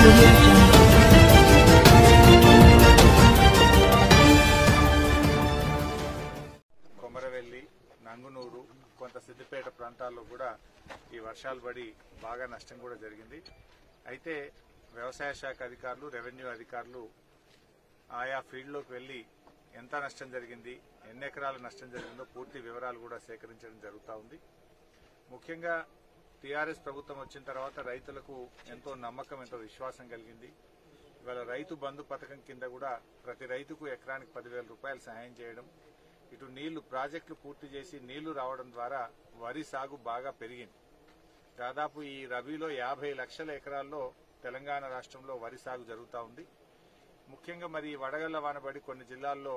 audio jungle. Komaravelli Nangunur కొంత సిద్దిపేట ప్రాంతాల్లో కూడా ఈ వర్షాలు పడి బాగా నష్టం కూడా జరిగింది అయితే వ్యవసాయ శాఖ అధికారులు రెవెన్యూ అధికారులు ఆయా ఫీల్డ్లోకి వెళ్లి ఎంత నష్టం జరిగింది ఎన్ని ఎకరాల నష్టం జరిగిందో పూర్తి వివరాలు కూడా సేకరించడం జరుగుతూ ఉంది ముఖ్యంగా టీఆర్ఎస్ ప్రభుత్వం వచ్చిన తర్వాత రైతులకు ఎంతో నమ్మకం ఎంతో విశ్వాసం కలిగింది ఇవాళ రైతు బంధు పథకం కింద కూడా ప్రతి రైతుకు ఎకరానికి పదివేల రూపాయలు సహాయం చేయడం ఇటు నీళ్లు ప్రాజెక్టులు పూర్తి చేసి నీళ్లు రావడం ద్వారా వరి సాగు బాగా పెరిగింది దాదాపు ఈ రబీలో యాభై లక్షల ఎకరాల్లో తెలంగాణ రాష్ట్రంలో వరి సాగు జరుగుతూ ఉంది ముఖ్యంగా మరి ఈ వడగళ్ల వానబడి కొన్ని జిల్లాల్లో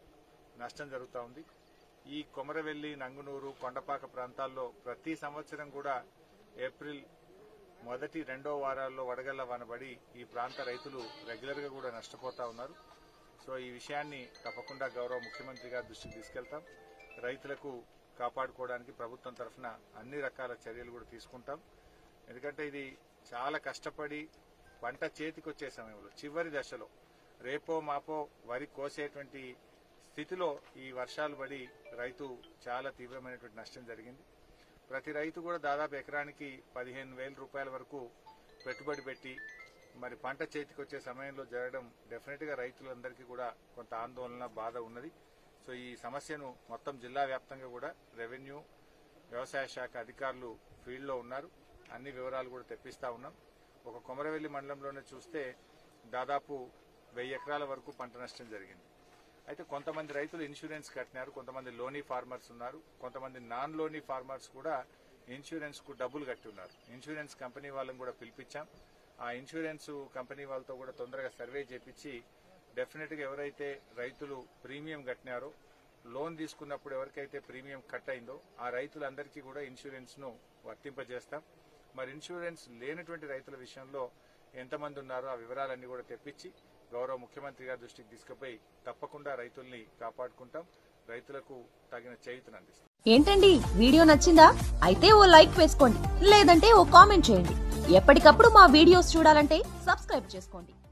నష్టం జరుగుతూ ఉంది ఈ కొమరవెల్లి నంగునూరు కొండపాక ప్రాంతాల్లో ప్రతి సంవత్సరం కూడా ఏప్రిల్ మొదటి రెండో వారాల్లో వడగళ్ల వానబడి ఈ ప్రాంత రైతులు రెగ్యులర్ గా కూడా నష్టపోతా ఉన్నారు సో ఈ విషయాన్ని తప్పకుండా గౌరవ ముఖ్యమంత్రి గారి దృష్టికి తీసుకెళ్తాం రైతులకు కాపాడుకోవడానికి ప్రభుత్వం తరఫున అన్ని రకాల చర్యలు కూడా తీసుకుంటాం ఎందుకంటే ఇది చాలా కష్టపడి పంట చేతికి వచ్చే సమయంలో చివరి దశలో రేపో మాపో వరి కోసేటువంటి స్థితిలో ఈ వర్షాలు పడి రైతు చాలా తీవ్రమైనటువంటి నష్టం జరిగింది ప్రతి రైతు కూడా దాదాపు ఎకరానికి పదిహేను వేల రూపాయల వరకు పెట్టుబడి పెట్టి మరి పంట చేతికి వచ్చే సమయంలో జరగడం డెఫినెట్ గా రైతులందరికీ కూడా కొంత ఆందోళన బాధ ఉన్నది సో ఈ సమస్యను మొత్తం జిల్లా వ్యాప్తంగా కూడా రెవెన్యూ వ్యవసాయ శాఖ అధికారులు ఫీల్డ్ లో ఉన్నారు అన్ని వివరాలు కూడా తెప్పిస్తా ఉన్నాం ఒక కొమరవెల్లి మండలంలోనే చూస్తే దాదాపు వెయ్యి ఎకరాల వరకు పంట నష్టం జరిగింది అయితే కొంతమంది రైతులు ఇన్సూరెన్స్ కట్టినారు కొంతమంది లోనీ ఫార్మర్స్ ఉన్నారు కొంతమంది నాన్ లోనీ ఫార్మర్స్ కూడా ఇన్సూరెన్స్ కు డబ్బులు కట్టి ఉన్నారు ఇన్సూరెన్స్ కంపెనీ వాళ్ళని కూడా పిలిపించాం ఆ ఇన్సూరెన్స్ కంపెనీ వాళ్ళతో కూడా తొందరగా సర్వే చేపించి డెఫినెట్ గా ఎవరైతే రైతులు ప్రీమియం కట్టినారో లోన్ తీసుకున్నప్పుడు ఎవరికైతే ప్రీమియం కట్ అయిందో ఆ రైతులందరికీ కూడా ఇన్సూరెన్స్ ను వర్తింపజేస్తాం మరి ఇన్సూరెన్స్ లేనటువంటి రైతుల విషయంలో ఎంతమంది ఉన్నారో ఆ వివరాలన్నీ కూడా తెప్పించి గౌరవ ముఖ్యమంత్రి గారి దృష్టికి తీసుకుపోయి తప్పకుండా రైతుల్ని కాపాడుకుంటాం రైతులకు తగిన చేయుతను అందిస్తాం ఏంటండి వీడియో నచ్చిందా అయితే ఓ లైక్ వేసుకోండి లేదంటే ఓ కామెంట్ చేయండి ఎప్పటికప్పుడు మా వీడియోస్ చూడాలంటే సబ్స్క్రైబ్ చేసుకోండి